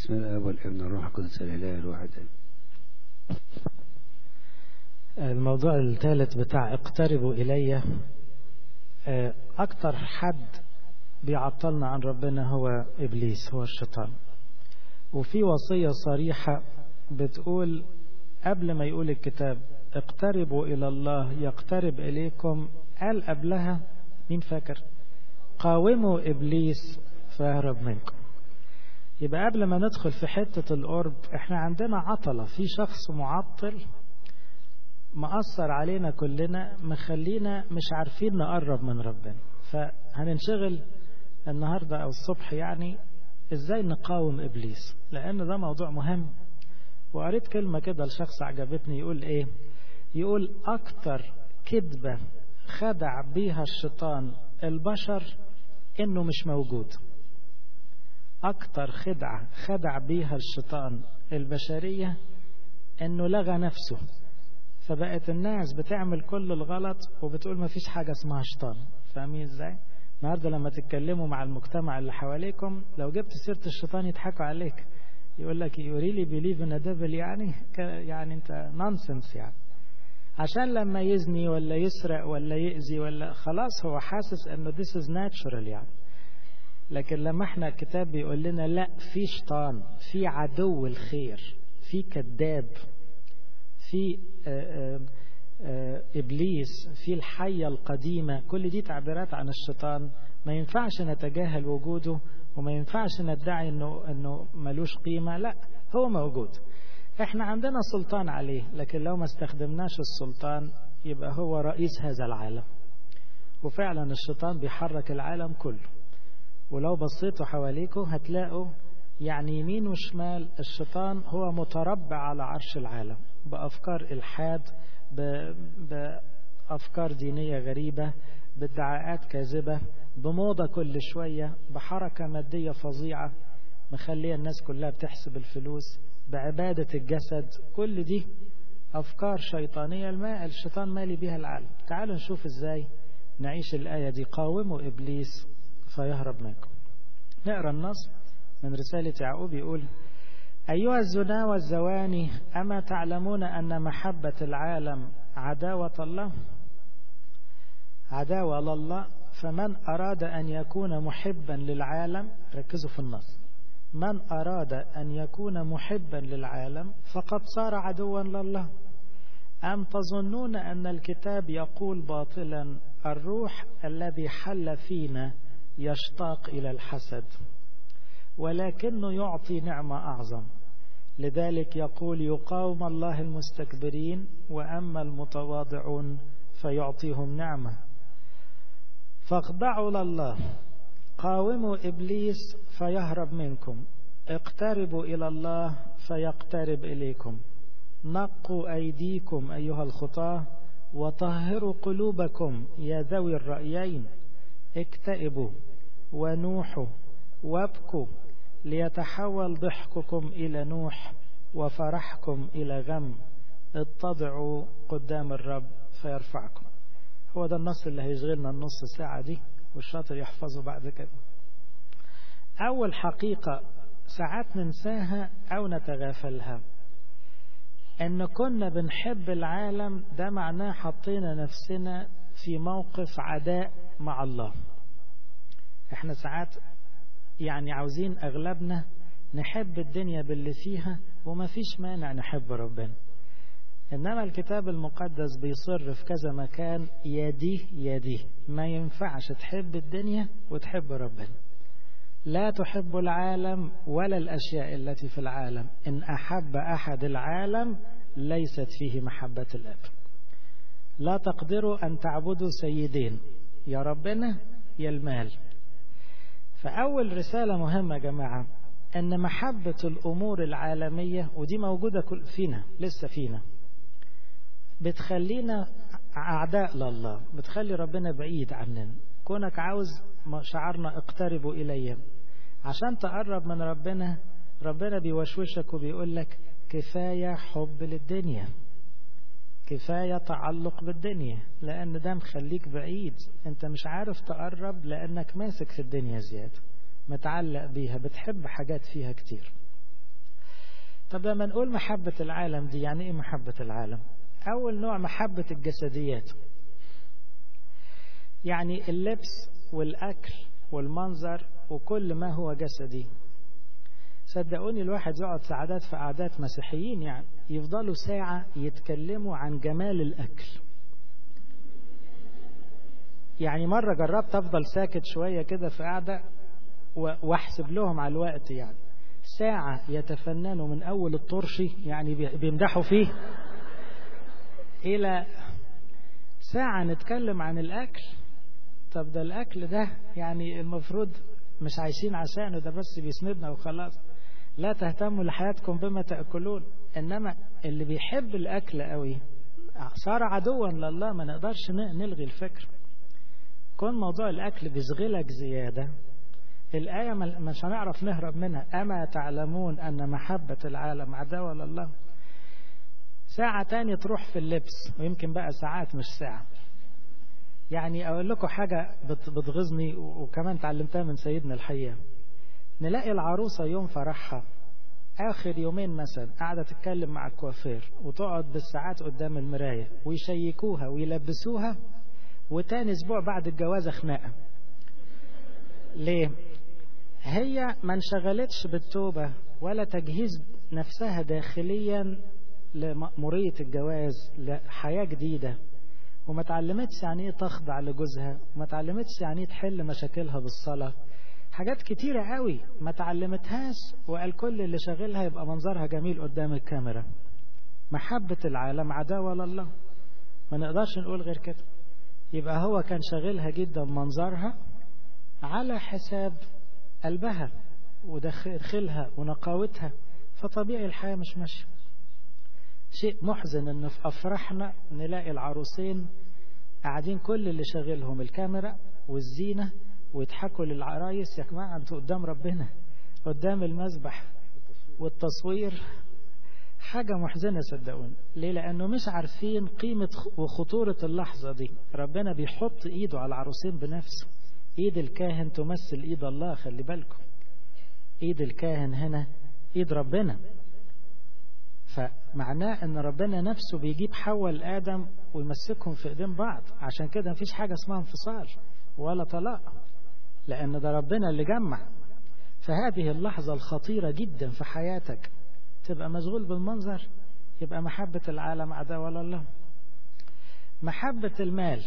بسم الله والابن الروح القدس الاله الواحد الموضوع الثالث بتاع اقتربوا إلي أكتر حد بيعطلنا عن ربنا هو إبليس هو الشيطان وفي وصية صريحة بتقول قبل ما يقول الكتاب اقتربوا إلى الله يقترب إليكم قال قبلها مين فاكر قاوموا إبليس فيهرب منكم يبقى قبل ما ندخل في حتة القرب احنا عندنا عطلة في شخص معطل مأثر علينا كلنا مخلينا مش عارفين نقرب من ربنا فهننشغل النهاردة أو الصبح يعني إزاي نقاوم إبليس لأن ده موضوع مهم وقريت كلمة كده لشخص عجبتني يقول إيه يقول أكتر كذبة خدع بيها الشيطان البشر إنه مش موجود أكتر خدعة خدع بيها الشيطان البشرية إنه لغى نفسه فبقت الناس بتعمل كل الغلط وبتقول ما فيش حاجة اسمها شيطان فاهمين ازاي النهارده لما تتكلموا مع المجتمع اللي حواليكم لو جبت سيرة الشيطان يضحكوا عليك يقول لك you really believe in a devil يعني يعني انت نونسنس يعني عشان لما يزني ولا يسرق ولا يأذي ولا خلاص هو حاسس انه this is natural يعني لكن لما احنا الكتاب بيقول لنا لا في شيطان في عدو الخير في كذاب في إبليس في الحية القديمة كل دي تعبيرات عن الشيطان ما ينفعش نتجاهل وجوده وما ينفعش ندعي انه انه ملوش قيمة لا هو موجود احنا عندنا سلطان عليه لكن لو ما استخدمناش السلطان يبقى هو رئيس هذا العالم وفعلا الشيطان بيحرك العالم كله ولو بصيتوا حواليكم هتلاقوا يعني يمين وشمال الشيطان هو متربع على عرش العالم بأفكار إلحاد بأفكار دينية غريبة بادعاءات كاذبة بموضة كل شوية بحركة مادية فظيعة مخلية الناس كلها بتحسب الفلوس بعبادة الجسد كل دي أفكار شيطانية الماء الشيطان مالي بها العالم تعالوا نشوف إزاي نعيش الآية دي قاوموا إبليس فيهرب منكم نقرأ النص من رسالة يعقوب يقول أيها الزنا والزواني أما تعلمون أن محبة العالم عداوة الله عداوة لله فمن أراد أن يكون محبا للعالم ركزوا في النص من أراد أن يكون محبا للعالم فقد صار عدوا لله أم تظنون أن الكتاب يقول باطلا الروح الذي حل فينا يشتاق إلى الحسد ولكنه يعطي نعمة أعظم لذلك يقول يقاوم الله المستكبرين وأما المتواضعون فيعطيهم نعمة فاخضعوا لله قاوموا إبليس فيهرب منكم اقتربوا إلى الله فيقترب إليكم نقوا أيديكم أيها الخطاة وطهروا قلوبكم يا ذوي الرأيين اكتئبوا ونوحوا وابكوا ليتحول ضحككم إلى نوح وفرحكم إلى غم اتضعوا قدام الرب فيرفعكم هو ده النص اللي هيشغلنا النص ساعة دي والشاطر يحفظه بعد كده أول حقيقة ساعات ننساها أو نتغافلها أن كنا بنحب العالم ده معناه حطينا نفسنا في موقف عداء مع الله احنا ساعات يعني عاوزين أغلبنا نحب الدنيا باللي فيها وما فيش مانع نحب ربنا إنما الكتاب المقدس بيصر في كذا مكان يديه يديه ما ينفعش تحب الدنيا وتحب ربنا لا تحب العالم ولا الأشياء التي في العالم إن أحب أحد العالم ليست فيه محبة الأب لا تقدروا أن تعبدوا سيدين يا ربنا يا المال فأول رسالة مهمة يا جماعة أن محبة الأمور العالمية ودي موجودة فينا لسه فينا بتخلينا أعداء لله بتخلي ربنا بعيد عننا كونك عاوز شعرنا اقتربوا إلي عشان تقرب من ربنا ربنا بيوشوشك وبيقول لك كفاية حب للدنيا كفاية تعلق بالدنيا لأن ده مخليك بعيد أنت مش عارف تقرب لأنك ماسك في الدنيا زيادة متعلق بيها بتحب حاجات فيها كتير طب لما نقول محبة العالم دي يعني ايه محبة العالم اول نوع محبة الجسديات يعني اللبس والاكل والمنظر وكل ما هو جسدي صدقوني الواحد يقعد سعادات في قعدات مسيحيين يعني يفضلوا ساعة يتكلموا عن جمال الأكل يعني مرة جربت أفضل ساكت شوية كده في قعدة واحسب لهم على الوقت يعني ساعة يتفننوا من أول الطرشي يعني بيمدحوا فيه إلى ساعة نتكلم عن الأكل طب ده الأكل ده يعني المفروض مش عايشين عشانه ده بس بيسندنا وخلاص لا تهتموا لحياتكم بما تأكلون إنما اللي بيحب الأكل قوي صار عدوا لله ما نقدرش نلغي الفكر كون موضوع الأكل بيشغلك زيادة الآية مش هنعرف نهرب منها أما تعلمون أن محبة العالم عداوة لله ساعة تاني تروح في اللبس ويمكن بقى ساعات مش ساعة يعني أقول لكم حاجة بتغزني وكمان تعلمتها من سيدنا الحقيقة نلاقي العروسة يوم فرحها آخر يومين مثلا قاعدة تتكلم مع الكوافير وتقعد بالساعات قدام المراية ويشيكوها ويلبسوها وتاني أسبوع بعد الجوازة خناقة ليه؟ هي ما انشغلتش بالتوبة ولا تجهيز نفسها داخليا لمأمورية الجواز لحياة جديدة وما تعلمتش يعني ايه تخضع لجوزها وما تعلمتش يعني ايه تحل مشاكلها بالصلاة حاجات كتيرة قوي ما تعلمتهاش وقال كل اللي شاغلها يبقى منظرها جميل قدام الكاميرا محبة العالم عداوة لله ما نقدرش نقول غير كده يبقى هو كان شاغلها جدا منظرها على حساب قلبها ودخلها ونقاوتها فطبيعي الحياة مش ماشية شيء محزن ان في افراحنا نلاقي العروسين قاعدين كل اللي شاغلهم الكاميرا والزينة ويضحكوا للعرايس يا جماعة انتوا قدام ربنا قدام المذبح والتصوير حاجة محزنة صدقوني ليه لأنه مش عارفين قيمة وخطورة اللحظة دي ربنا بيحط إيده على العروسين بنفسه إيد الكاهن تمثل إيد الله خلي بالكم إيد الكاهن هنا إيد ربنا فمعناه ان ربنا نفسه بيجيب حواء لآدم ويمسكهم في ايدين بعض عشان كده مفيش حاجة اسمها انفصال ولا طلاق لان ده ربنا اللي جمع فهذه اللحظة الخطيرة جدا في حياتك تبقى مشغول بالمنظر يبقى محبة العالم عداوة لله محبة المال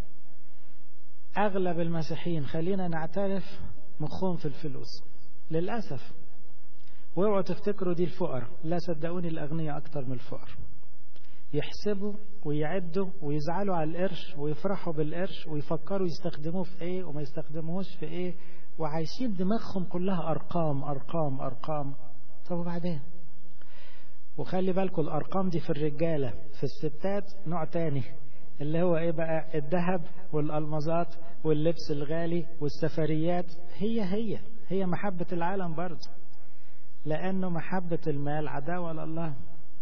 أغلب المسيحيين خلينا نعترف مخهم في الفلوس للأسف واوعوا تفتكروا دي الفقر لا صدقوني الأغنياء أكتر من الفقر يحسبوا ويعدوا ويزعلوا على القرش ويفرحوا بالقرش ويفكروا يستخدموه في ايه وما يستخدموهوش في ايه وعايشين دماغهم كلها أرقام أرقام أرقام طب وبعدين وخلي بالكم الأرقام دي في الرجالة في الستات نوع تاني اللي هو ايه بقى الذهب والألمظات واللبس الغالي والسفريات هي هي هي محبة العالم برضه لأنه محبة المال عداوة لله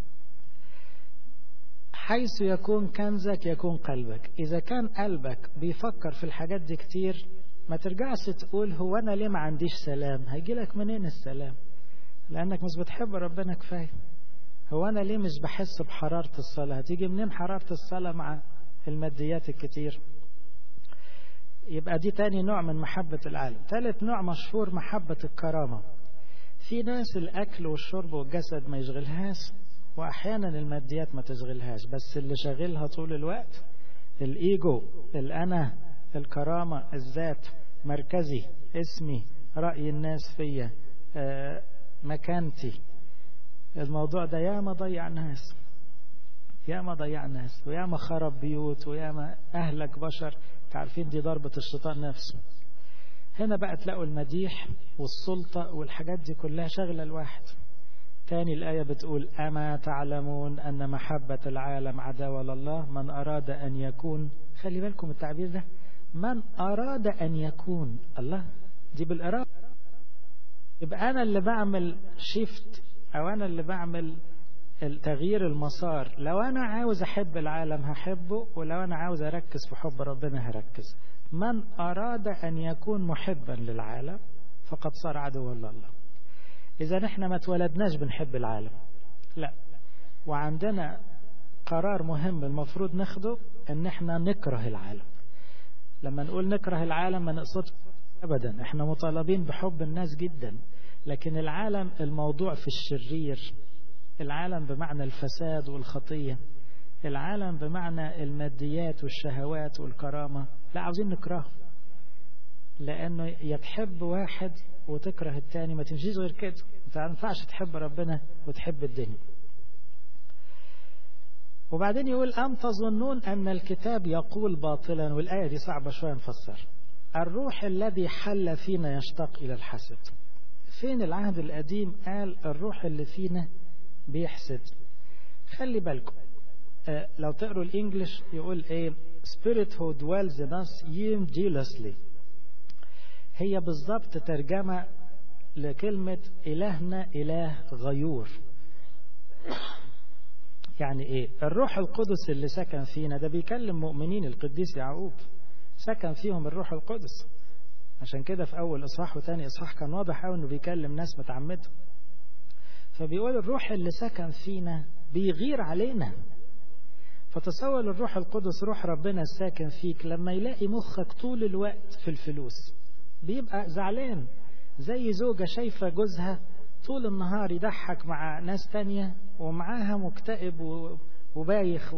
حيث يكون كنزك يكون قلبك إذا كان قلبك بيفكر في الحاجات دي كتير ما ترجعش تقول هو أنا ليه ما عنديش سلام هيجي لك منين السلام لأنك مش بتحب ربنا كفاية هو أنا ليه مش بحس بحرارة الصلاة هتيجي منين حرارة الصلاة مع الماديات الكتير يبقى دي تاني نوع من محبة العالم ثالث نوع مشهور محبة الكرامة في ناس الأكل والشرب والجسد ما يشغلهاش وأحيانا الماديات ما تشغلهاش بس اللي شاغلها طول الوقت الإيجو الأنا الكرامة الذات مركزي اسمي رأي الناس فيا آه مكانتي الموضوع ده ياما ضيع ناس ياما ضيع ناس وياما خرب بيوت وياما أهلك بشر تعرفين دي ضربة الشيطان نفسه هنا بقى تلاقوا المديح والسلطة والحاجات دي كلها شغلة الواحد تاني الآية بتقول أما تعلمون أن محبة العالم عداوة لله من أراد أن يكون خلي بالكم التعبير ده من أراد أن يكون الله دي بالإرادة يبقى أنا اللي بعمل شيفت أو أنا اللي بعمل تغيير المسار لو أنا عاوز أحب العالم هحبه ولو أنا عاوز أركز في حب ربنا هركز من أراد أن يكون محبا للعالم فقد صار عدوا لله إذا نحن ما اتولدناش بنحب العالم لا وعندنا قرار مهم المفروض ناخده ان احنا نكره العالم لما نقول نكره العالم ما نقصدش ابدا احنا مطالبين بحب الناس جدا لكن العالم الموضوع في الشرير العالم بمعنى الفساد والخطية العالم بمعنى الماديات والشهوات والكرامة لا عاوزين نكرهه لأنه يتحب واحد وتكره التاني ما تمشيش غير كده ما ينفعش تحب ربنا وتحب الدنيا وبعدين يقول أم تظنون أن الكتاب يقول باطلا والآية دي صعبة شوية نفسر الروح الذي حل فينا يشتاق إلى الحسد فين العهد القديم قال الروح اللي فينا بيحسد خلي بالكم آه لو تقروا الانجليش يقول ايه spirit who dwells in us yield jealously هي بالضبط ترجمة لكلمة إلهنا إله غيور يعني إيه الروح القدس اللي سكن فينا ده بيكلم مؤمنين القديس يعقوب سكن فيهم الروح القدس عشان كده في أول إصحاح وتاني إصحاح كان واضح أوي إنه بيكلم ناس متعمدة فبيقول الروح اللي سكن فينا بيغير علينا فتصور الروح القدس روح ربنا الساكن فيك لما يلاقي مخك طول الوقت في الفلوس بيبقى زعلان زي زوجة شايفة جوزها طول النهار يضحك مع ناس تانية ومعاها مكتئب وبايخ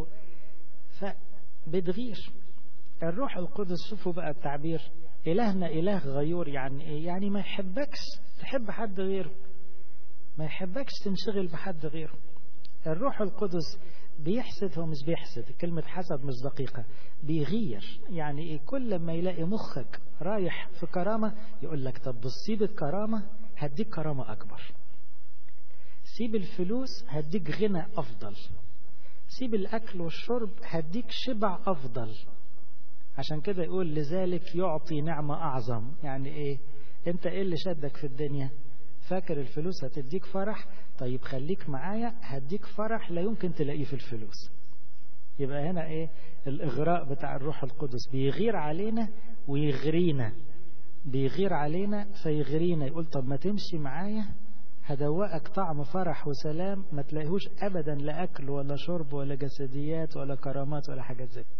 فبتغير الروح القدس شوفوا بقى التعبير إلهنا إله غيور يعني إيه يعني ما يحبكش تحب حد غيره ما يحبكش تنشغل بحد غيره الروح القدس بيحسد هو مش بيحسد كلمة حسد مش دقيقة بيغير يعني إيه كل ما يلاقي مخك رايح في كرامة يقول لك طب بص سيب الكرامة هديك كرامة أكبر سيب الفلوس هديك غنى أفضل سيب الأكل والشرب هديك شبع أفضل عشان كده يقول لذلك يعطي نعمة أعظم يعني إيه أنت إيه اللي شدك في الدنيا فاكر الفلوس هتديك فرح طيب خليك معايا هديك فرح لا يمكن تلاقيه في الفلوس يبقى هنا ايه الاغراء بتاع الروح القدس بيغير علينا ويغرينا بيغير علينا فيغرينا يقول طب ما تمشي معايا هدوقك طعم فرح وسلام ما تلاقيهوش ابدا لا اكل ولا شرب ولا جسديات ولا كرامات ولا حاجات زي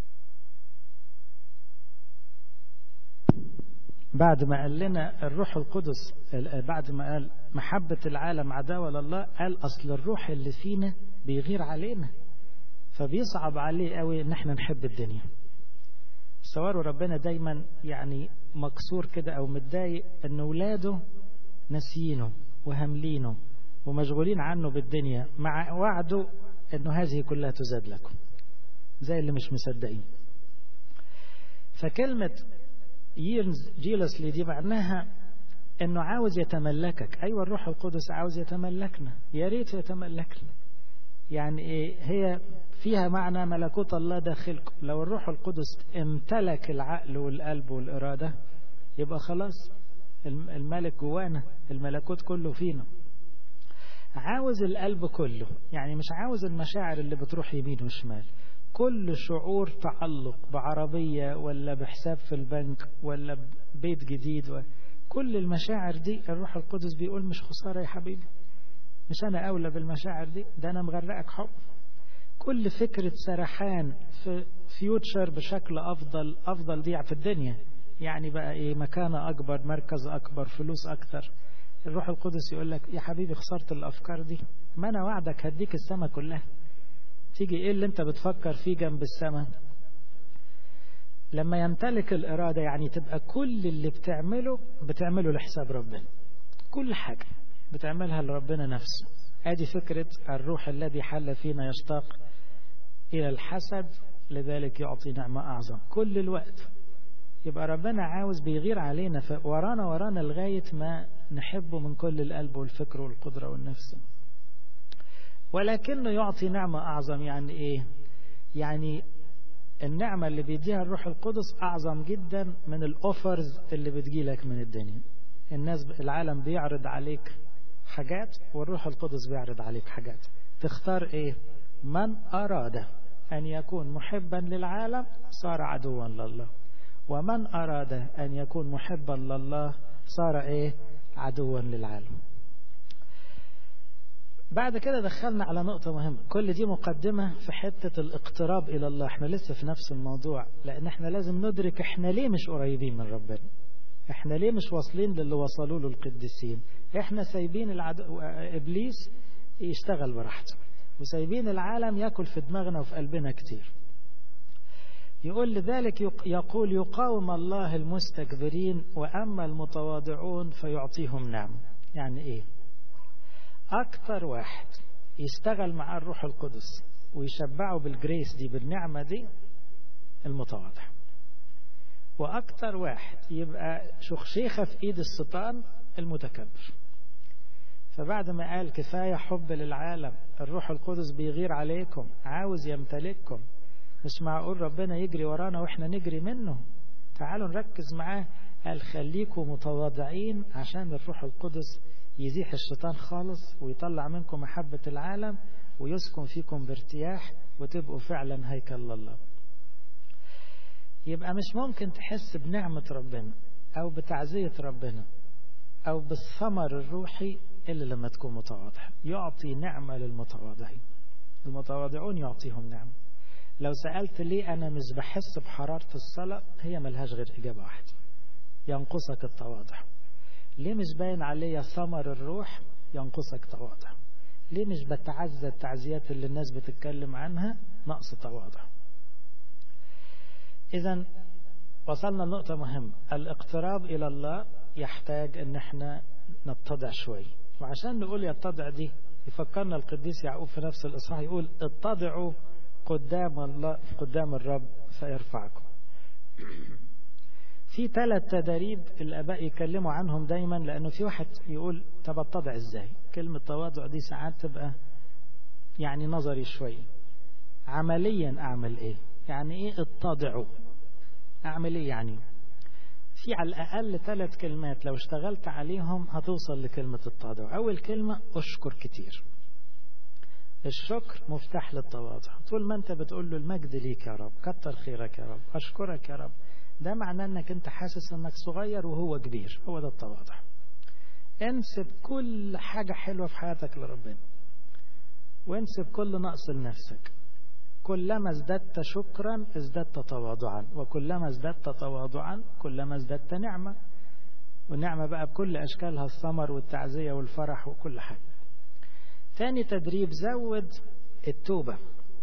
بعد ما قال لنا الروح القدس بعد ما قال محبة العالم عداوة لله قال أصل الروح اللي فينا بيغير علينا فبيصعب عليه قوي ان احنا نحب الدنيا تصوروا ربنا دايما يعني مكسور كده او متضايق ان ولاده ناسيينه وهاملينه ومشغولين عنه بالدنيا مع وعده انه هذه كلها تزاد لكم زي اللي مش مصدقين فكلمة جيلسلي دي معناها انه عاوز يتملكك ايوه الروح القدس عاوز يتملكنا يا ريت يتملكنا يعني ايه هي فيها معنى ملكوت الله داخلكم لو الروح القدس امتلك العقل والقلب والإرادة يبقى خلاص الملك جوانا الملكوت كله فينا عاوز القلب كله يعني مش عاوز المشاعر اللي بتروح يمين وشمال كل شعور تعلق بعربية ولا بحساب في البنك ولا بيت جديد كل المشاعر دي الروح القدس بيقول مش خسارة يا حبيبي مش أنا أولى بالمشاعر دي ده أنا مغرقك حب كل فكرة سرحان في فيوتشر بشكل أفضل أفضل دي في الدنيا يعني بقى إيه مكانة أكبر مركز أكبر فلوس أكتر الروح القدس يقول لك يا حبيبي خسرت الأفكار دي ما أنا وعدك هديك السماء كلها تيجي إيه اللي أنت بتفكر فيه جنب السماء لما يمتلك الإرادة يعني تبقى كل اللي بتعمله بتعمله لحساب ربنا كل حاجة بتعملها لربنا نفسه ادي فكرة الروح الذي حل فينا يشتاق إلى الحسد لذلك يعطي نعمة أعظم كل الوقت يبقى ربنا عاوز بيغير علينا ورانا ورانا لغاية ما نحبه من كل القلب والفكر والقدرة والنفس ولكنه يعطي نعمة أعظم يعني إيه يعني النعمة اللي بيديها الروح القدس أعظم جدا من الأوفرز اللي بتجيلك من الدنيا الناس العالم بيعرض عليك حاجات والروح القدس بيعرض عليك حاجات تختار ايه من أراد أن يكون محبا للعالم صار عدوا لله ومن أراد أن يكون محبا لله صار ايه عدوا للعالم بعد كده دخلنا على نقطة مهمة كل دي مقدمة في حتة الاقتراب إلى الله احنا لسه في نفس الموضوع لأن احنا لازم ندرك احنا ليه مش قريبين من ربنا احنا ليه مش واصلين للي وصلوا له القديسين احنا سايبين العدو... إبليس يشتغل براحته وسايبين العالم ياكل في دماغنا وفي قلبنا كتير يقول لذلك يقول يقاوم الله المستكبرين وأما المتواضعون فيعطيهم نعم يعني إيه أكتر واحد يشتغل مع الروح القدس ويشبعه بالجريس دي بالنعمة دي المتواضع وأكتر واحد يبقى شخشيخة في إيد الشيطان المتكبر فبعد ما قال كفاية حب للعالم الروح القدس بيغير عليكم عاوز يمتلككم مش معقول ربنا يجري ورانا واحنا نجري منه تعالوا نركز معاه قال خليكم متواضعين عشان الروح القدس يزيح الشيطان خالص ويطلع منكم محبة العالم ويسكن فيكم بارتياح وتبقوا فعلا هيكل الله يبقى مش ممكن تحس بنعمة ربنا أو بتعزية ربنا أو بالثمر الروحي إلا لما تكون متواضع يعطي نعمة للمتواضعين المتواضعون يعطيهم نعمة لو سألت ليه أنا مش بحس بحرارة الصلاة هي ملهاش غير إجابة واحدة ينقصك التواضع ليه مش باين عليا ثمر الروح ينقصك تواضع ليه مش بتعزى التعزيات اللي الناس بتتكلم عنها نقص تواضع إذا وصلنا لنقطة مهمة الاقتراب إلى الله يحتاج أن احنا نتضع شوي وعشان نقول يتضع دي يفكرنا القديس يعقوب في نفس الإصحاح يقول اتضعوا قدام الله قدام الرب فيرفعكم في ثلاث تدريب الآباء يكلموا عنهم دايما لأنه في واحد يقول طب اتضع ازاي كلمة تواضع دي ساعات تبقى يعني نظري شوي عمليا أعمل إيه يعني إيه اتضعوا أعمل إيه يعني في على الأقل ثلاث كلمات لو اشتغلت عليهم هتوصل لكلمة التواضع أول كلمة أشكر كتير الشكر مفتاح للتواضع طول ما انت بتقول له المجد ليك يا رب كتر خيرك يا رب أشكرك يا رب ده معناه انك انت حاسس انك صغير وهو كبير هو ده التواضع انسب كل حاجة حلوة في حياتك لربنا وانسب كل نقص لنفسك كلما ازددت شكرا ازددت تواضعا وكلما ازددت تواضعا كلما ازددت نعمة والنعمة بقى بكل أشكالها الثمر والتعزية والفرح وكل حاجة تاني تدريب زود التوبة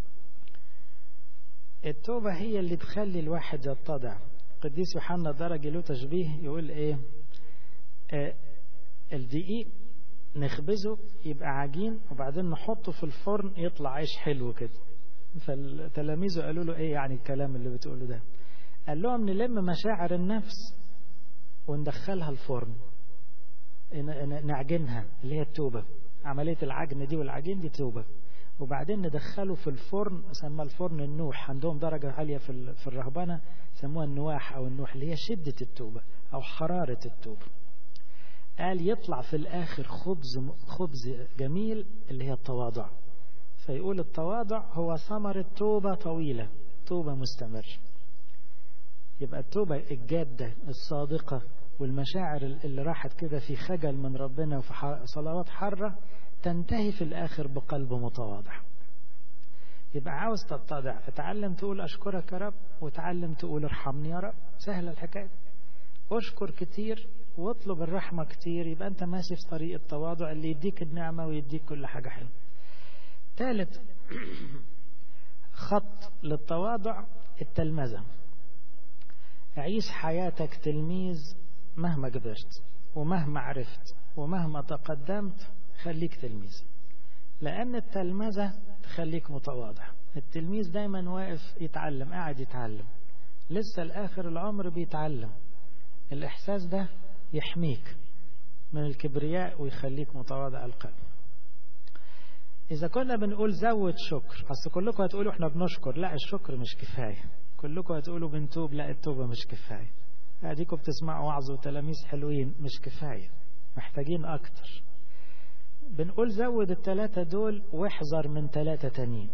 التوبة هي اللي تخلي الواحد يتضع قديس يوحنا درج له تشبيه يقول ايه آه الدقيق نخبزه يبقى عجين وبعدين نحطه في الفرن يطلع عيش حلو كده فالتلاميذه قالوا له ايه يعني الكلام اللي بتقوله ده قال لهم نلم مشاعر النفس وندخلها الفرن نعجنها اللي هي التوبة عملية العجن دي والعجين دي توبة وبعدين ندخله في الفرن سمى الفرن النوح عندهم درجة عالية في في الرهبنة سموها النواح أو النوح اللي هي شدة التوبة أو حرارة التوبة قال يطلع في الآخر خبز خبز جميل اللي هي التواضع فيقول التواضع هو ثمرة توبة طويلة توبة مستمر يبقى التوبة الجادة الصادقة والمشاعر اللي راحت كده في خجل من ربنا وفي صلوات حرة تنتهي في الآخر بقلب متواضع يبقى عاوز تتضع اتعلم تقول أشكرك يا رب وتعلم تقول ارحمني يا رب سهلة الحكاية أشكر كتير واطلب الرحمة كتير يبقى أنت ماشي في طريق التواضع اللي يديك النعمة ويديك كل حاجة حلوة ثالث خط للتواضع التلمذة عيش حياتك تلميذ مهما كبرت ومهما عرفت ومهما تقدمت خليك تلميذ لأن التلمذة تخليك متواضع التلميذ دايما واقف يتعلم قاعد يتعلم لسه الآخر العمر بيتعلم الإحساس ده يحميك من الكبرياء ويخليك متواضع القلب إذا كنا بنقول زود شكر أصل كلكم هتقولوا إحنا بنشكر لا الشكر مش كفاية كلكم هتقولوا بنتوب لا التوبة مش كفاية أديكم بتسمعوا وعظ وتلاميذ حلوين مش كفاية محتاجين أكتر بنقول زود التلاتة دول واحذر من تلاتة تانيين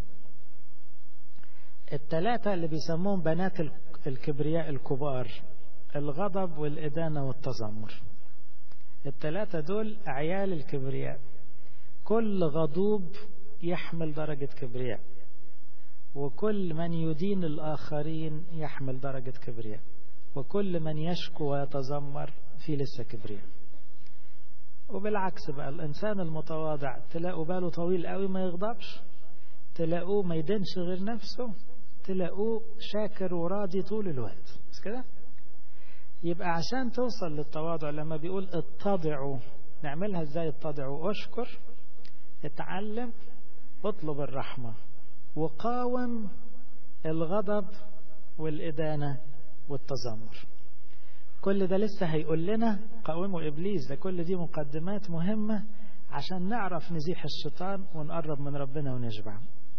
التلاتة اللي بيسموهم بنات الكبرياء الكبار الغضب والإدانة والتذمر التلاتة دول عيال الكبرياء كل غضوب يحمل درجة كبرياء وكل من يدين الآخرين يحمل درجة كبرياء وكل من يشكو ويتذمر في لسه كبرياء وبالعكس بقى الإنسان المتواضع تلاقوا باله طويل قوي ما يغضبش تلاقوه ما يدينش غير نفسه تلاقوه شاكر وراضي طول الوقت مش كده يبقى عشان توصل للتواضع لما بيقول اتضعوا نعملها ازاي اتضعوا اشكر اتعلم اطلب الرحمة وقاوم الغضب والإدانة والتذمر كل ده لسه هيقول لنا قاوموا إبليس ده كل دي مقدمات مهمة عشان نعرف نزيح الشيطان ونقرب من ربنا ونشبع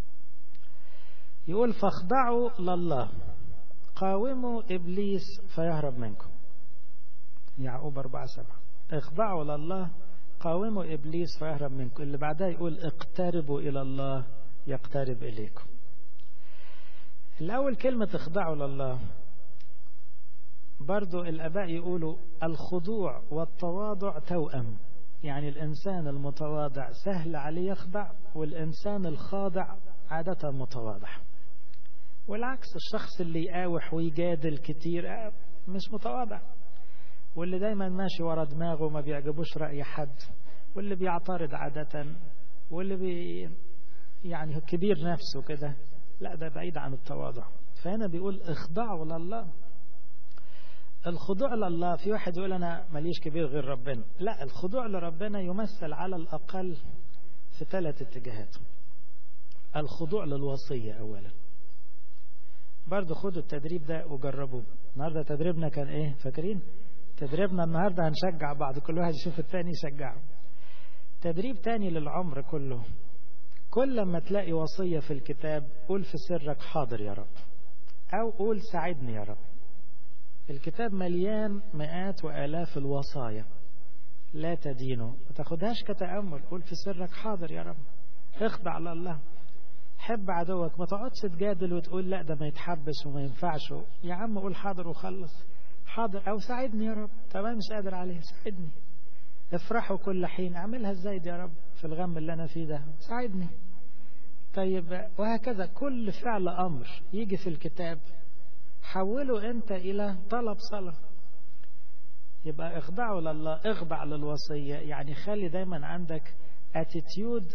يقول فاخضعوا لله قاوموا إبليس فيهرب منكم يعقوب أربعة سبعة اخضعوا لله قاوموا إبليس فيهرب منكم اللي بعدها يقول اقتربوا إلى الله يقترب إليكم الأول كلمة اخضعوا لله برضو الأباء يقولوا الخضوع والتواضع توأم يعني الإنسان المتواضع سهل عليه يخضع والإنسان الخاضع عادة متواضع والعكس الشخص اللي يقاوح ويجادل كتير مش متواضع واللي دايما ماشي ورا دماغه وما بيعجبوش رأي حد واللي بيعترض عادة واللي بي يعني كبير نفسه كده لا ده بعيد عن التواضع فهنا بيقول اخضعوا لله الخضوع لله في واحد يقول أنا ماليش كبير غير ربنا لا الخضوع لربنا يمثل على الأقل في ثلاث اتجاهات الخضوع للوصية أولا برضو خدوا التدريب ده وجربوه النهاردة تدريبنا كان ايه فاكرين تدريبنا النهاردة هنشجع بعض كل واحد يشوف التاني يشجعه تدريب تاني للعمر كله كل ما تلاقي وصية في الكتاب قول في سرك حاضر يا رب أو قول ساعدني يا رب الكتاب مليان مئات وآلاف الوصايا لا تدينه ما تاخدهاش كتأمل قول في سرك حاضر يا رب اخضع لله حب عدوك ما تقعدش تجادل وتقول لا ده ما يتحبش وما ينفعش يا عم قول حاضر وخلص حاضر او ساعدني يا رب تمام مش قادر عليه ساعدني افرحوا كل حين اعملها ازاي دي يا رب في الغم اللي انا فيه ده ساعدني طيب وهكذا كل فعل امر يجي في الكتاب حوله انت الى طلب صلاه يبقى اخضعوا لله اخضع للوصيه يعني خلي دايما عندك اتيتيود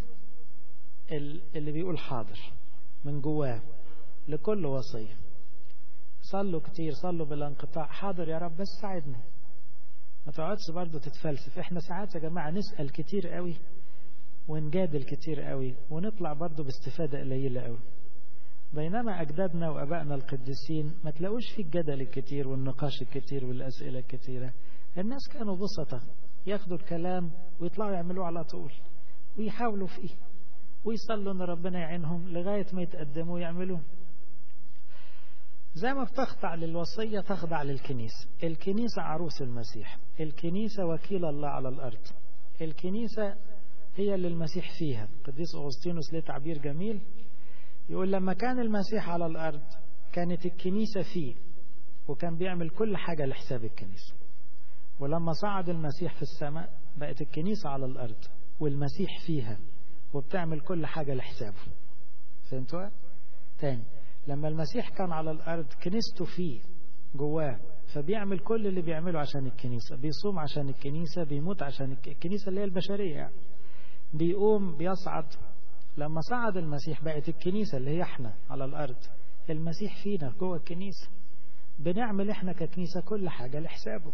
اللي بيقول حاضر من جواه لكل وصية صلوا كتير صلوا بلا انقطاع حاضر يا رب بس ساعدني ما تقعدش برضه تتفلسف احنا ساعات يا جماعة نسأل كتير قوي ونجادل كتير قوي ونطلع برضه باستفادة قليلة قوي بينما أجدادنا وأبائنا القديسين ما تلاقوش في الجدل الكتير والنقاش الكتير والأسئلة الكتيرة الناس كانوا بسطة ياخدوا الكلام ويطلعوا يعملوه على طول ويحاولوا فيه ويصلوا ان ربنا يعينهم لغاية ما يتقدموا ويعملوا زي ما بتخضع للوصية تخضع للكنيسة الكنيسة عروس المسيح الكنيسة وكيل الله على الأرض الكنيسة هي اللي المسيح فيها قديس أغسطينوس ليه تعبير جميل يقول لما كان المسيح على الأرض كانت الكنيسة فيه وكان بيعمل كل حاجة لحساب الكنيسة ولما صعد المسيح في السماء بقت الكنيسة على الأرض والمسيح فيها وبتعمل كل حاجة لحسابه فهمتوا تاني لما المسيح كان على الأرض كنيسته فيه جواه فبيعمل كل اللي بيعمله عشان الكنيسة بيصوم عشان الكنيسة بيموت عشان الكنيسة اللي هي البشرية يعني. بيقوم بيصعد لما صعد المسيح بقت الكنيسة اللي هي احنا على الأرض المسيح فينا جوه الكنيسة بنعمل احنا ككنيسة كل حاجة لحسابه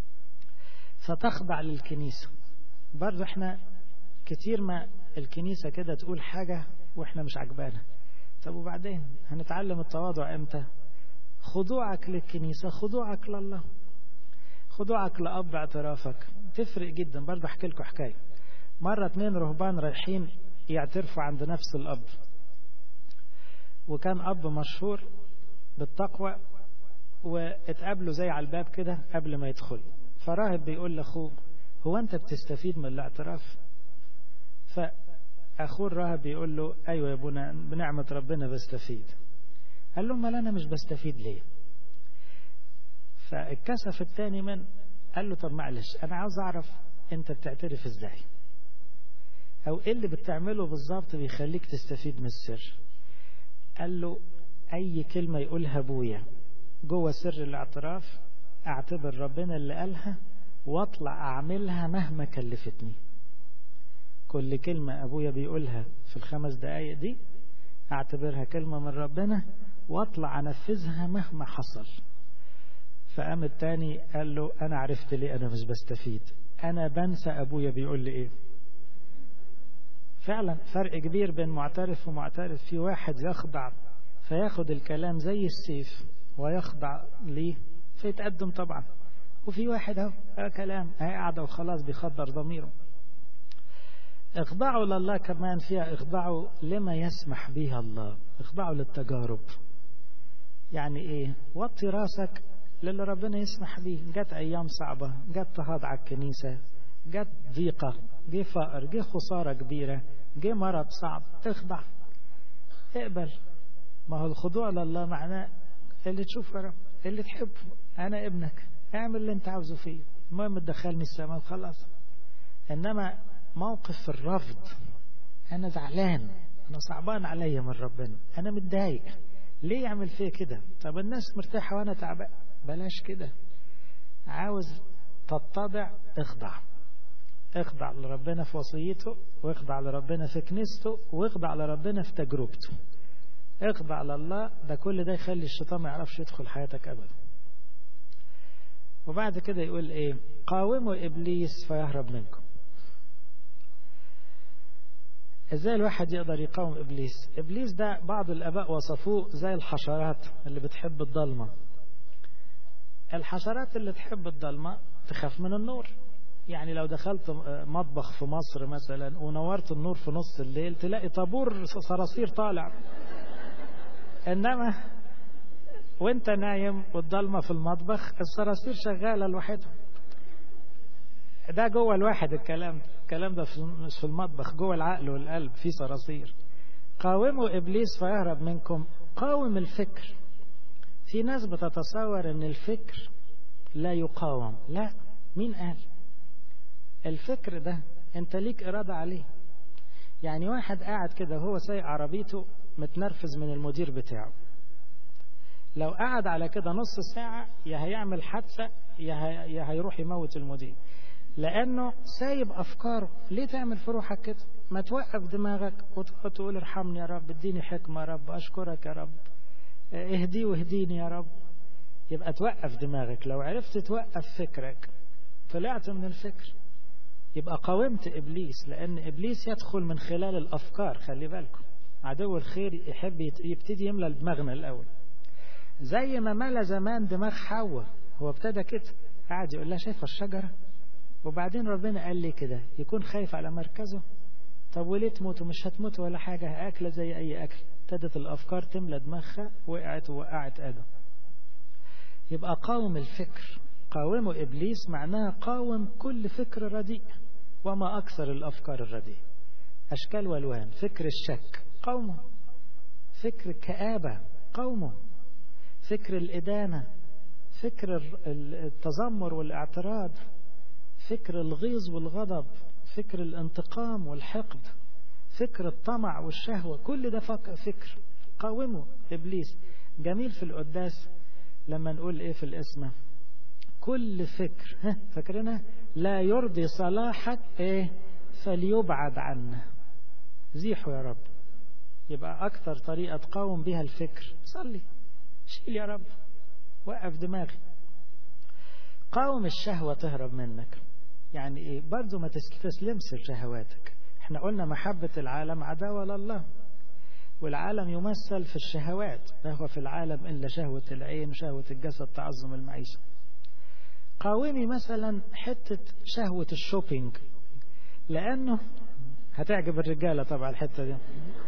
فتخضع للكنيسة برضه احنا كتير ما الكنيسة كده تقول حاجة واحنا مش عجبانا طب وبعدين هنتعلم التواضع امتى خضوعك للكنيسة خضوعك لله خضوعك لأب اعترافك تفرق جدا برضه احكي لكم حكاية مرة اتنين رهبان رايحين يعترفوا عند نفس الأب وكان أب مشهور بالتقوى واتقابلوا زي على الباب كده قبل ما يدخل فراهب بيقول لأخوه هو أنت بتستفيد من الاعتراف فأخوه الراهب بيقول له أيوة يا ابونا بنعمة ربنا بستفيد قال له امال أنا مش بستفيد ليه فاتكسف التاني من قال له طب معلش أنا عاوز أعرف أنت بتعترف إزاي أو إيه اللي بتعمله بالظبط بيخليك تستفيد من السر قال له أي كلمة يقولها أبويا جوه سر الاعتراف أعتبر ربنا اللي قالها واطلع أعملها مهما كلفتني كل كلمة أبويا بيقولها في الخمس دقايق دي أعتبرها كلمة من ربنا واطلع أنفذها مهما حصل فقام التاني قال له أنا عرفت ليه أنا مش بستفيد أنا بنسى أبويا بيقول لي إيه فعلا فرق كبير بين معترف ومعترف في واحد يخضع فياخد الكلام زي السيف ويخضع ليه فيتقدم طبعا وفي واحد اهو كلام قاعدة وخلاص بيخدر ضميره اخضعوا لله كمان فيها اخضعوا لما يسمح به الله اخضعوا للتجارب يعني ايه وطي راسك للي ربنا يسمح به جت ايام صعبة جت اضطهاد على الكنيسة جت ضيقة جه فقر جه خسارة كبيرة جه مرض صعب اخضع اقبل ما هو الخضوع لله معناه اللي تشوفه يا رب اللي تحبه انا ابنك اعمل اللي انت عاوزه فيه المهم تدخلني السماء وخلاص انما موقف الرفض انا زعلان انا صعبان عليا من ربنا انا متضايق ليه يعمل فيا كده طب الناس مرتاحه وانا تعبان بلاش كده عاوز تتضع اخضع اخضع لربنا في وصيته واخضع لربنا في كنيسته واخضع لربنا في تجربته اخضع لله ده كل ده يخلي الشيطان ما يعرفش يدخل حياتك ابدا وبعد كده يقول ايه قاوموا ابليس فيهرب منكم ازاي الواحد يقدر يقاوم ابليس ابليس ده بعض الاباء وصفوه زي الحشرات اللي بتحب الضلمه الحشرات اللي تحب الضلمه تخاف من النور يعني لو دخلت مطبخ في مصر مثلا ونورت النور في نص الليل تلاقي طابور صراصير طالع انما وانت نايم والضلمه في المطبخ الصراصير شغاله لوحدها ده جوه الواحد الكلام ده الكلام ده مش في المطبخ جوه العقل والقلب في صراصير قاوموا ابليس فيهرب منكم قاوم الفكر في ناس بتتصور ان الفكر لا يقاوم لا مين قال الفكر ده انت ليك اراده عليه يعني واحد قاعد كده هو سايق عربيته متنرفز من المدير بتاعه لو قعد على كده نص ساعة يا هيعمل حادثة يا هيروح يموت المدير لأنه سايب أفكاره ليه تعمل في روحك كده ما توقف دماغك وتقعد تقول ارحمني يا رب اديني حكمة يا رب أشكرك يا رب اهدي واهديني يا رب يبقى توقف دماغك لو عرفت توقف فكرك طلعت من الفكر يبقى قاومت إبليس لأن إبليس يدخل من خلال الأفكار خلي بالكم عدو الخير يحب يبتدي يملى دماغنا الأول زي ما ملا زمان دماغ حواء هو ابتدى كده قاعد يقول لها شايفه الشجره وبعدين ربنا قال لي كده يكون خايف على مركزه طب وليه تموت ومش هتموت ولا حاجه اكله زي اي اكل ابتدت الافكار تملى دماغها وقعت ووقعت ادم يبقى قاوم الفكر قاوموا ابليس معناها قاوم كل فكر رديء وما اكثر الافكار الرديئه اشكال والوان فكر الشك قومه فكر الكآبة قومه فكر الإدانة فكر التذمر والاعتراض فكر الغيظ والغضب فكر الانتقام والحقد فكر الطمع والشهوة كل ده فكر قاومه إبليس جميل في القداس لما نقول إيه في الاسم كل فكر ها فاكرينها لا يرضي صلاحك إيه فليبعد عنه زيحوا يا رب يبقى أكثر طريقة تقاوم بها الفكر صلي شيل يا رب وقف دماغي قاوم الشهوة تهرب منك يعني ايه برضو ما تستسلمش لشهواتك احنا قلنا محبة العالم عداوة لله والعالم يمثل في الشهوات لا هو في العالم إلا شهوة العين وشهوة الجسد تعظم المعيشة قاومي مثلا حتة شهوة الشوبينج لأنه هتعجب الرجالة طبعا الحتة دي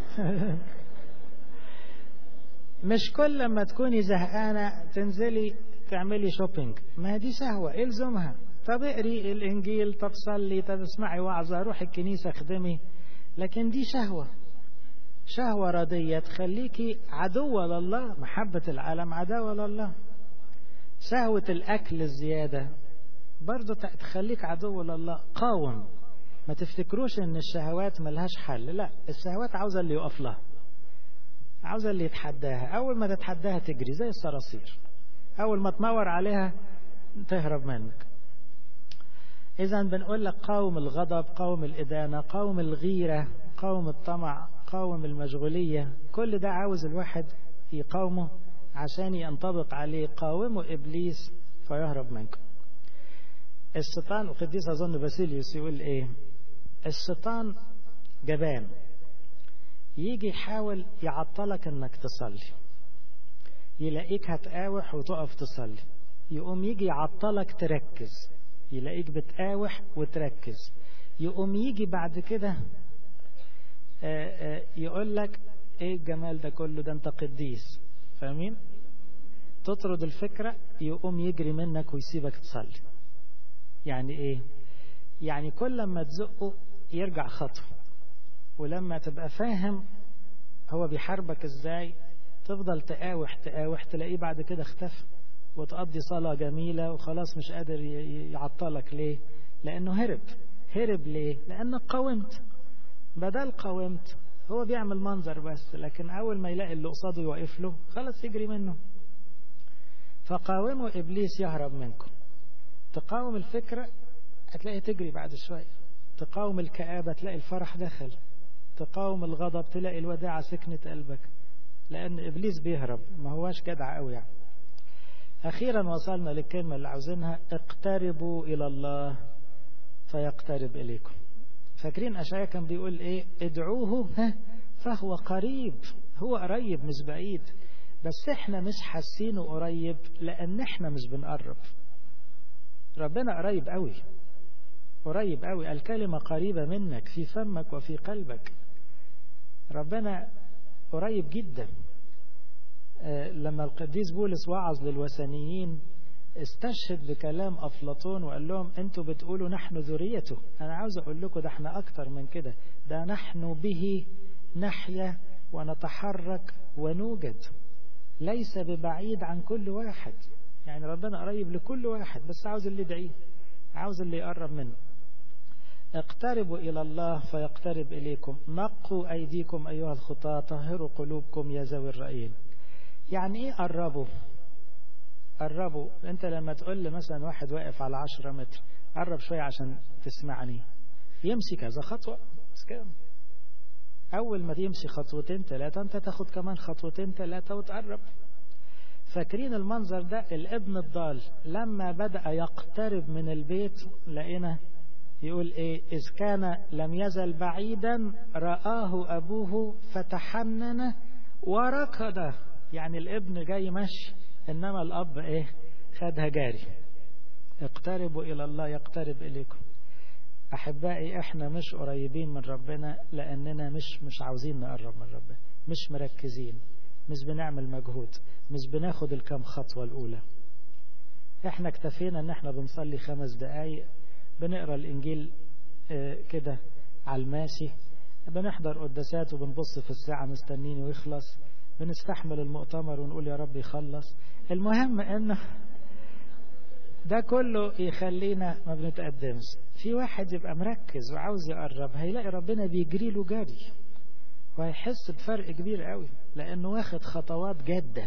مش كل لما تكوني زهقانة تنزلي تعملي شوبينج ما دي شهوة الزمها طب اقري الانجيل طب صلي طب اسمعي وعظة روح الكنيسة اخدمي لكن دي شهوة شهوة ردية تخليكي عدوة لله محبة العالم عداوة لله شهوة الأكل الزيادة برضه تخليك عدو لله قاوم ما تفتكروش ان الشهوات ملهاش حل لا الشهوات عاوزة اللي يقف لها عاوزة اللي يتحداها اول ما تتحداها تجري زي الصراصير اول ما تنور عليها تهرب منك اذا بنقول لك قاوم الغضب قاوم الادانة قاوم الغيرة قاوم الطمع قاوم المشغولية كل ده عاوز الواحد يقاومه عشان ينطبق عليه قاوموا ابليس فيهرب منكم الشيطان وقديس اظن باسيليوس يقول ايه الشيطان جبان يجي يحاول يعطلك انك تصلي يلاقيك هتقاوح وتقف تصلي يقوم يجي يعطلك تركز يلاقيك بتقاوح وتركز يقوم يجي بعد كده يقول لك ايه الجمال ده كله ده انت قديس فاهمين تطرد الفكرة يقوم يجري منك ويسيبك تصلي يعني ايه يعني كل ما تزقه يرجع خطوة ولما تبقى فاهم هو بيحاربك ازاي تفضل تقاوح تقاوح تلاقيه بعد كده اختفى وتقضي صلاة جميلة وخلاص مش قادر يعطلك ليه لأنه هرب هرب ليه لأنك قاومت بدل قاومت هو بيعمل منظر بس لكن أول ما يلاقي اللي قصاده يوقف له خلاص يجري منه فقاوموا إبليس يهرب منكم تقاوم الفكرة هتلاقي تجري بعد شوية تقاوم الكآبة تلاقي الفرح دخل تقاوم الغضب تلاقي الوداعة سكنت قلبك لأن إبليس بيهرب ما هواش جدع قوي يعني أخيرا وصلنا للكلمة اللي عاوزينها اقتربوا إلى الله فيقترب إليكم فاكرين أشعيا كان بيقول إيه ادعوه ها فهو قريب هو قريب مش بعيد بس احنا مش حاسينه قريب لأن احنا مش بنقرب ربنا قريب قوي قريب قوي الكلمة قريبة منك في فمك وفي قلبك ربنا قريب جدا لما القديس بولس وعظ للوثنيين استشهد بكلام أفلاطون وقال لهم انتوا بتقولوا نحن ذريته أنا عاوز أقول لكم ده احنا أكتر من كده ده نحن به نحيا ونتحرك ونوجد ليس ببعيد عن كل واحد يعني ربنا قريب لكل واحد بس عاوز اللي يدعيه عاوز اللي يقرب منه اقتربوا إلى الله فيقترب إليكم نقوا أيديكم أيها الخطاة طهروا قلوبكم يا ذوي الرأيين يعني إيه قربوا قربوا أنت لما تقول لي مثلا واحد واقف على عشرة متر قرب شوية عشان تسمعني يمشي كذا خطوة بس كده أول ما يمشي خطوتين ثلاثة أنت تاخد كمان خطوتين ثلاثة وتقرب فاكرين المنظر ده الابن الضال لما بدأ يقترب من البيت لقينا يقول ايه إذ كان لم يزل بعيدا رآه أبوه فتحنن وركض يعني الابن جاي مشي إنما الأب ايه خدها جاري اقتربوا إلى الله يقترب إليكم أحبائي احنا مش قريبين من ربنا لأننا مش مش عاوزين نقرب من ربنا مش مركزين مش بنعمل مجهود مش بناخد الكام خطوة الأولى احنا اكتفينا ان احنا بنصلي خمس دقايق بنقرا الانجيل اه كده على الماشي بنحضر قداسات وبنبص في الساعة مستنين ويخلص بنستحمل المؤتمر ونقول يا رب يخلص المهم انه ده كله يخلينا ما بنتقدمش في واحد يبقى مركز وعاوز يقرب هيلاقي ربنا بيجري له جري وهيحس بفرق كبير قوي لانه واخد خطوات جادة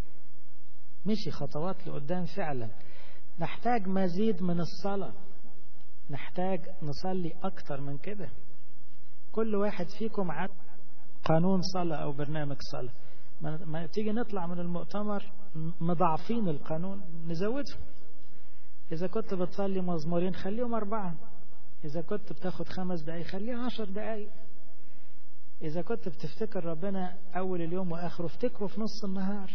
مشي خطوات لقدام فعلا نحتاج مزيد من الصلاة نحتاج نصلي أكتر من كده كل واحد فيكم عن قانون صلاة أو برنامج صلاة ما تيجي نطلع من المؤتمر مضاعفين القانون نزوده إذا كنت بتصلي مزمورين خليهم أربعة إذا كنت بتاخد خمس دقايق خليها عشر دقايق إذا كنت بتفتكر ربنا أول اليوم وآخره افتكره في نص النهار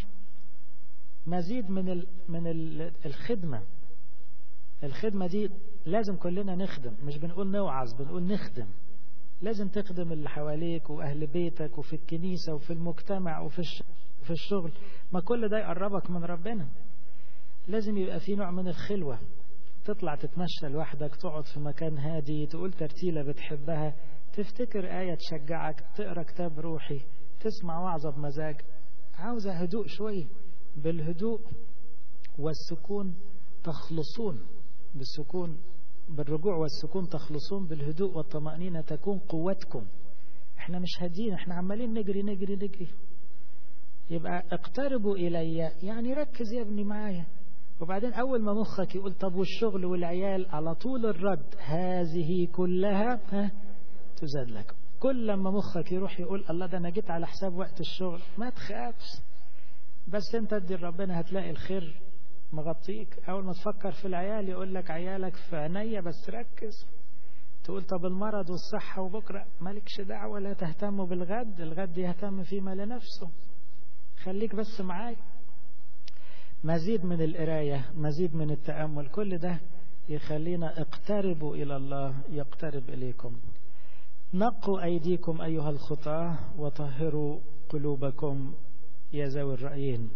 مزيد من ال من ال الخدمة الخدمة دي لازم كلنا نخدم مش بنقول نوعظ بنقول نخدم لازم تخدم اللي حواليك وأهل بيتك وفي الكنيسة وفي المجتمع وفي في الشغل ما كل ده يقربك من ربنا لازم يبقى في نوع من الخلوة تطلع تتمشى لوحدك تقعد في مكان هادي تقول ترتيلة بتحبها تفتكر آية تشجعك تقرأ كتاب روحي تسمع وعظة بمزاج عاوزة هدوء شوي بالهدوء والسكون تخلصون بالسكون بالرجوع والسكون تخلصون بالهدوء والطمأنينة تكون قوتكم احنا مش هادين احنا عمالين نجري نجري نجري يبقى اقتربوا إلي يعني ركز يا ابني معايا وبعدين أول ما مخك يقول طب والشغل والعيال على طول الرد هذه كلها ها تزاد لك كل لما مخك يروح يقول الله ده أنا جيت على حساب وقت الشغل ما تخافش بس انت ادي ربنا هتلاقي الخير مغطيك أول ما تفكر في العيال يقول لك عيالك في عينيا بس ركز تقول طب المرض والصحة وبكرة مالكش دعوة لا تهتم بالغد الغد يهتم فيما لنفسه خليك بس معايا مزيد من القراية مزيد من التأمل كل ده يخلينا اقتربوا إلى الله يقترب إليكم نقوا أيديكم أيها الخطاة وطهروا قلوبكم يا ذوي الرأيين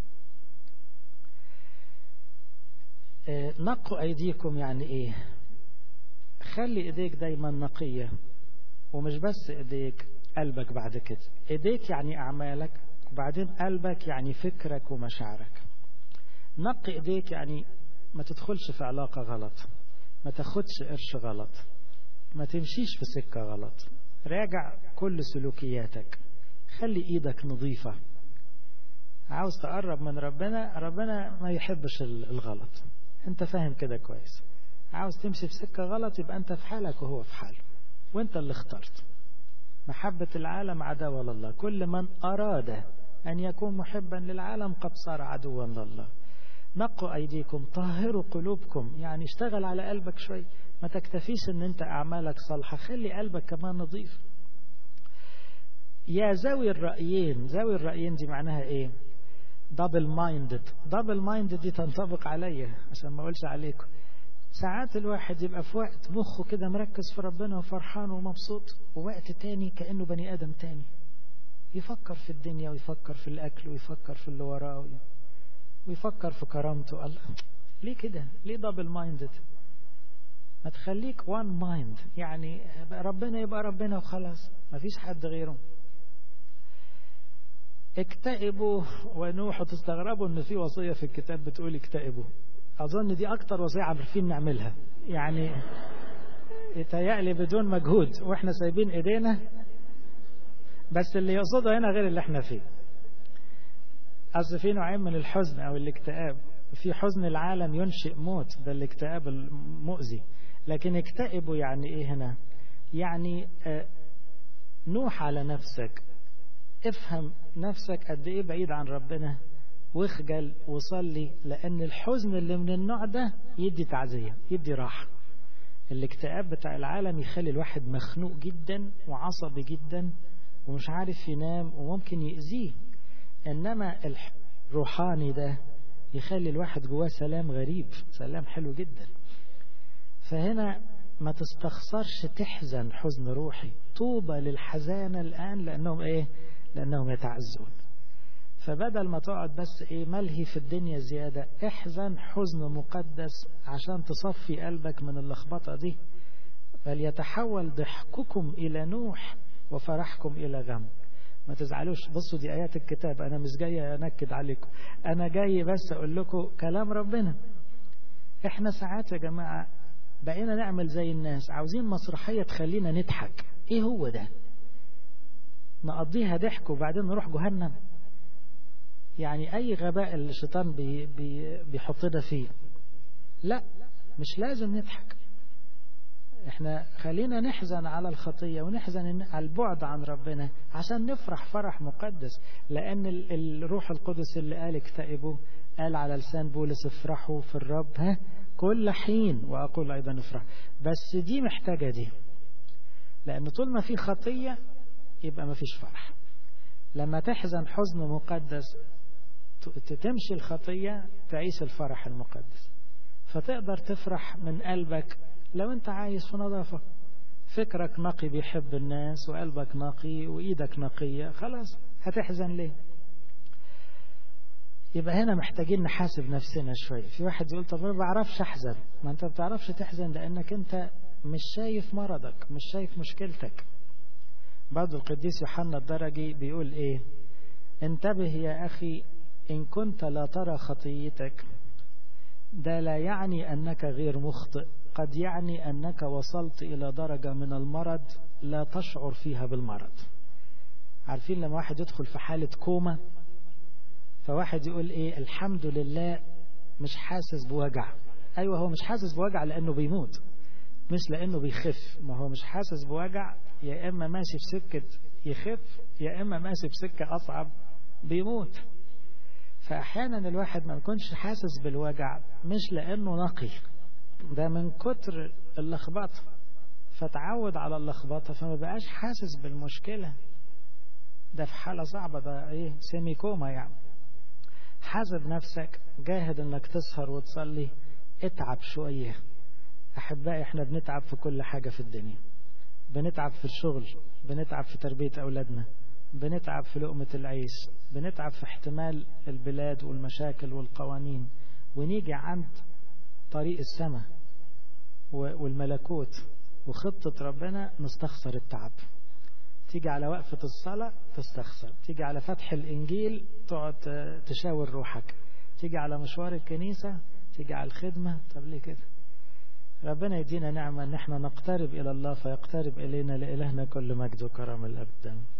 نقوا أيديكم يعني إيه خلي إيديك دايما نقية ومش بس إيديك قلبك بعد كده إيديك يعني أعمالك وبعدين قلبك يعني فكرك ومشاعرك نقي إيديك يعني ما تدخلش في علاقة غلط ما تاخدش قرش غلط ما تمشيش في سكة غلط راجع كل سلوكياتك خلي إيدك نظيفة عاوز تقرب من ربنا ربنا ما يحبش الغلط انت فاهم كده كويس عاوز تمشي في سكة غلط يبقى انت في حالك وهو في حاله وانت اللي اخترت محبة العالم عداوة لله كل من أراد أن يكون محبا للعالم قد صار عدوا لله نقوا أيديكم طهروا قلوبكم يعني اشتغل على قلبك شوي ما تكتفيش ان انت أعمالك صالحة خلي قلبك كمان نظيف يا ذوي الرأيين ذوي الرأيين دي معناها ايه دبل مايندد دبل مايندد دي تنطبق عليا عشان ما اقولش عليكم ساعات الواحد يبقى في وقت مخه كده مركز في ربنا وفرحان ومبسوط ووقت تاني كأنه بني آدم تاني يفكر في الدنيا ويفكر في الأكل ويفكر في اللي وراه ويفكر في كرامته الله ليه كده ليه دبل مايندد ما تخليك وان مايند يعني ربنا يبقى ربنا وخلاص ما فيش حد غيره اكتئبوا ونوحوا تستغربوا ان في وصية في الكتاب بتقول اكتئبوا اظن دي اكتر وصية عارفين نعملها يعني يتهيألي بدون مجهود واحنا سايبين ايدينا بس اللي يقصده هنا غير اللي احنا فيه اصل في نوعين من الحزن او الاكتئاب في حزن العالم ينشئ موت ده الاكتئاب المؤذي لكن اكتئبوا يعني ايه هنا يعني اه نوح على نفسك افهم نفسك قد ايه بعيد عن ربنا واخجل وصلي لان الحزن اللي من النوع ده يدي تعزية يدي راحة الاكتئاب بتاع العالم يخلي الواحد مخنوق جدا وعصبي جدا ومش عارف ينام وممكن يأذيه انما الروحاني ده يخلي الواحد جواه سلام غريب سلام حلو جدا فهنا ما تستخسرش تحزن حزن روحي طوبى للحزانة الآن لأنهم إيه لأنهم يتعزون فبدل ما تقعد بس إيه ملهي في الدنيا زيادة احزن حزن مقدس عشان تصفي قلبك من اللخبطة دي فليتحول ضحككم إلى نوح وفرحكم إلى غم ما تزعلوش بصوا دي آيات الكتاب أنا مش جاي أنكد عليكم أنا جاي بس أقول لكم كلام ربنا إحنا ساعات يا جماعة بقينا نعمل زي الناس عاوزين مسرحية تخلينا نضحك إيه هو ده نقضيها ضحك وبعدين نروح جهنم يعني أي غباء الشيطان بي بي بيحطنا فيه لا مش لازم نضحك احنا خلينا نحزن على الخطية ونحزن على البعد عن ربنا عشان نفرح فرح مقدس لأن الروح القدس اللي قال اكتئبوا قال على لسان بولس افرحوا في الرب ها كل حين وأقول أيضا افرح بس دي محتاجة دي لأن طول ما في خطية يبقى ما فيش فرح لما تحزن حزن مقدس تمشي الخطية تعيش الفرح المقدس فتقدر تفرح من قلبك لو انت عايش في نظافة فكرك نقي بيحب الناس وقلبك نقي وإيدك نقية خلاص هتحزن ليه يبقى هنا محتاجين نحاسب نفسنا شوية في واحد يقول طب ما بعرفش أحزن ما أنت بتعرفش تحزن لأنك أنت مش شايف مرضك مش شايف مشكلتك برضو القديس يوحنا الدرجي بيقول إيه انتبه يا أخي إن كنت لا ترى خطيتك ده لا يعني أنك غير مخطئ قد يعني أنك وصلت إلى درجة من المرض لا تشعر فيها بالمرض عارفين لما واحد يدخل في حالة كوما فواحد يقول إيه الحمد لله مش حاسس بوجع أيوة هو مش حاسس بوجع لأنه بيموت مش لأنه بيخف ما هو مش حاسس بوجع يا إما ماشي في سكة يخف يا إما ماشي في سكة أصعب بيموت فأحيانا الواحد ما يكونش حاسس بالوجع مش لأنه نقي ده من كتر اللخبطة فتعود على اللخبطة فما بقاش حاسس بالمشكلة ده في حالة صعبة ده ايه سيمي كوما يعني حاسب نفسك جاهد انك تسهر وتصلي اتعب شوية احبائي احنا بنتعب في كل حاجة في الدنيا بنتعب في الشغل بنتعب في تربية اولادنا بنتعب في لقمة العيش بنتعب في احتمال البلاد والمشاكل والقوانين ونيجي عند طريق السماء والملكوت وخطة ربنا نستخسر التعب تيجي على وقفة الصلاة تستخسر تيجي على فتح الإنجيل تقعد تشاور روحك تيجي على مشوار الكنيسة تيجي على الخدمة طب ليه كده ربنا يدينا نعمة ان احنا نقترب الى الله فيقترب الينا لإلهنا كل مجد وكرم الابدا